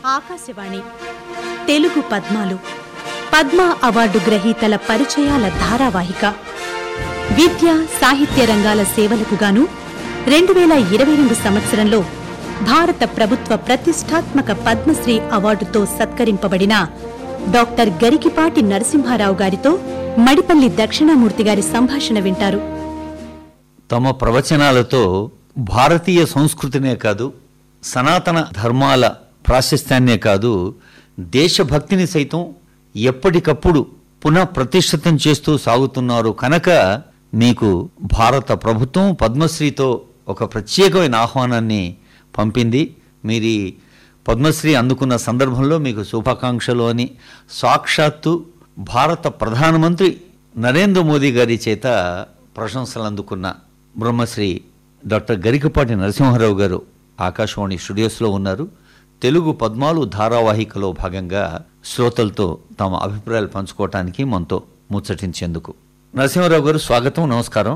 ఆకాశవాణి తెలుగు పద్మాలు పద్మ అవార్డు గ్రహీతల పరిచయాల ధారావాహిక విద్య సాహిత్య రంగాల సేవలకు గాను రెండు వేల ఇరవై రెండు సంవత్సరంలో భారత ప్రభుత్వ ప్రతిష్టాత్మక పద్మశ్రీ అవార్డుతో సత్కరింపబడిన డాక్టర్ గరికిపాటి నరసింహారావు గారితో మడిపల్లి దక్షిణామూర్తి గారి సంభాషణ వింటారు తమ ప్రవచనాలతో భారతీయ సంస్కృతినే కాదు సనాతన ధర్మాల ప్రాశస్త్యాన్నే కాదు దేశభక్తిని సైతం ఎప్పటికప్పుడు పునః ప్రతిష్ఠితం చేస్తూ సాగుతున్నారు కనుక మీకు భారత ప్రభుత్వం పద్మశ్రీతో ఒక ప్రత్యేకమైన ఆహ్వానాన్ని పంపింది మీరు ఈ పద్మశ్రీ అందుకున్న సందర్భంలో మీకు శుభాకాంక్షలు అని సాక్షాత్తు భారత ప్రధానమంత్రి నరేంద్ర మోదీ గారి చేత ప్రశంసలు అందుకున్న బ్రహ్మశ్రీ డాక్టర్ గరికపాటి నరసింహారావు గారు ఆకాశవాణి స్టూడియోస్లో ఉన్నారు తెలుగు పద్మాలు ధారావాహికలో భాగంగా శ్రోతలతో తమ అభిప్రాయాలు పంచుకోవటానికి మనతో ముచ్చటించేందుకు నరసింహారావు గారు స్వాగతం నమస్కారం